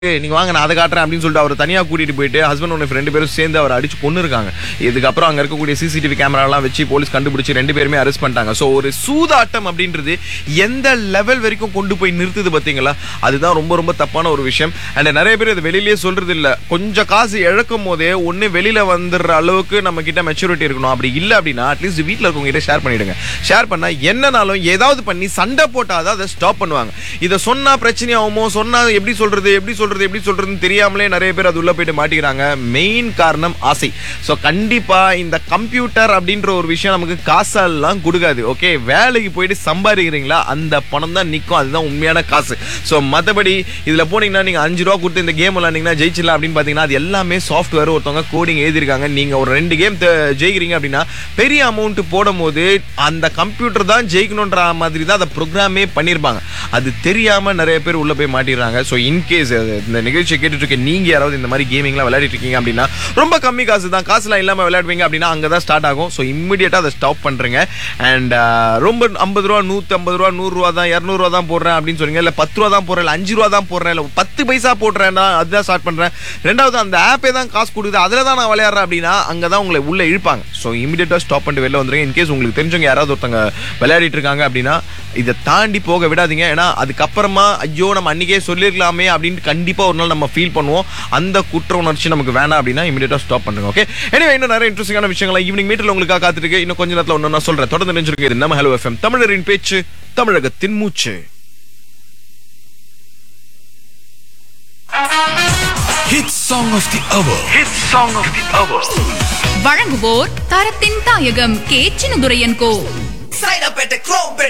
நீங்க வாங்க நான் அதை காட்டுறேன் அப்படின்னு சொல்லிட்டு அவர் தனியா கூட்டிட்டு போயிட்டு ஹஸ்பண்ட் ஒன்று ரெண்டு பேரும் சேர்ந்து அவர் அடிச்சு கொண்டு இருக்காங்க இதுக்கப்புறம் அங்க இருக்கக்கூடிய சிசிடிவி கேமராலாம் வச்சு போலீஸ் கண்டுபிடிச்சு ரெண்டு பேருமே அரெஸ்ட் பண்ணிட்டாங்க ஸோ ஒரு சூதாட்டம் அப்படின்றது எந்த லெவல் வரைக்கும் கொண்டு போய் நிறுத்துது பாத்தீங்களா அதுதான் ரொம்ப ரொம்ப தப்பான ஒரு விஷயம் அண்ட் நிறைய பேர் இது வெளியிலேயே சொல்றது இல்ல கொஞ்சம் காசு இழக்கும் போதே ஒண்ணு வெளியில வந்துடுற அளவுக்கு நம்ம கிட்ட மெச்சூரிட்டி இருக்கணும் அப்படி இல்ல அப்படின்னா அட்லீஸ்ட் வீட்டில் இருக்கவங்க கிட்ட ஷேர் பண்ணிடுங்க ஷேர் பண்ணா என்னனாலும் ஏதாவது பண்ணி சண்டை போட்டாதான் அதை ஸ்டாப் பண்ணுவாங்க இதை சொன்னா பிரச்சனை ஆகுமோ சொன்னா எப்படி சொல்றது எப்படி சொல்றது எப்படி சொல்றதுன்னு தெரியாமலே நிறைய பேர் அது உள்ள போயிட்டு மாட்டிக்கிறாங்க மெயின் காரணம் ஆசை ஸோ கண்டிப்பா இந்த கம்ப்யூட்டர் அப்படின்ற ஒரு விஷயம் நமக்கு காசெல்லாம் கொடுக்காது ஓகே வேலைக்கு போயிட்டு சம்பாதிக்கிறீங்களா அந்த பணம் தான் நிற்கும் அதுதான் உண்மையான காசு ஸோ மற்றபடி இதில் போனீங்கன்னா நீங்கள் அஞ்சு ரூபா கொடுத்து இந்த கேம் விளாண்டிங்கன்னா ஜெயிச்சிடலாம் அப்படின்னு பார்த்தீங்கன்னா அது எல்லாமே சாஃப்ட்வேர் ஒருத்தவங்க கோடிங் எழுதியிருக்காங்க நீங்கள் ஒரு ரெண்டு கேம் ஜெயிக்கிறீங்க அப்படின்னா பெரிய அமௌண்ட் போடும்போது அந்த கம்ப்யூட்டர் தான் ஜெயிக்கணுன்ற மாதிரி தான் அதை ப்ரோக்ராமே பண்ணியிருப்பாங்க அது தெரியாமல் நிறைய பேர் உள்ளே போய் மாட்டிடுறாங்க ஸோ இன்கேஸ் இந்த நிகழ்ச்சியை கேட்டுட்டு இருக்க நீங்கள் யாராவது இந்த மாதிரி கேமிங்லாம் விளையாடிட்டு இருக்கீங்க அப்படின்னா ரொம்ப கம்மி காசு தான் காசுலாம் இல்லாமல் விளையாடுவீங்க அப்படின்னா அங்கே தான் ஸ்டார்ட் ஆகும் ஸோ இம்மிடியட்டாக அதை ஸ்டாப் பண்ணுறேங்க அண்ட் ரொம்ப ஐம்பது ரூபா நூற்றி ஐம்பது ரூபா நூறுரூவா தான் இரநூறுவா தான் போடுறேன் அப்படின்னு சொல்றீங்க இல்லை பத்து ரூபா தான் போடுறேன் இல்லை அஞ்சு ரூபா தான் போடுறேன் இல்லை பத்து பைசா போடுறேன்னா அதுதான் ஸ்டார்ட் பண்ணுறேன் ரெண்டாவது அந்த ஆப்பே தான் காசு கொடுக்குது அதில் தான் நான் விளையாடுறேன் அப்படின்னா அங்கே தான் உங்களை உள்ள இழுப்பாங்க ஸோ இமீடியட்டாக ஸ்டாப் பண்ணிட்டு வெளில வந்துருங்க இன்கேஸ் உங்களுக்கு தெரிஞ்சவங்க யாராவது ஒருத்தங்க விளையாடிட்டு இருக்காங்க அப்படின்னா இதை தாண்டி போக விடாதீங்க ஏன்னா அதுக்கப்புறமா ஐயோ நம்ம அன்னைக்கே சொல்லியிருக்கலாமே அப்படின்னு கண்டிப்பாக ஒரு நாள் நம்ம ஃபீல் பண்ணுவோம் அந்த குற்ற உணர்ச்சி நமக்கு வேணாம் அப்படின்னா இமீடியட்டாக ஸ்டாப் பண்ணுங்க ஓகே எனவே இன்னும் நிறைய இன்ட்ரெஸ்டிங்கான விஷயங்களை ஈவினிங் மீட்டில் உங்களுக்காக காத்துருக்கு இன்னும் கொஞ்ச நேரத்தில் ஒன்று நான் சொல்கிறேன் தொடர்ந்து நினைச்சிருக்கு இது நம்ம ஹலோ எஃப்எம் தமிழரின் பேச்சு தமிழகத்தின் மூச்சு Hit song of the hour. Hit song of the hour. வழங்குவோர் தரத்தின் தாயகம் கே சின்னதுரையன் கோ சைதாப்பேட்டை குரோம்பேட்டை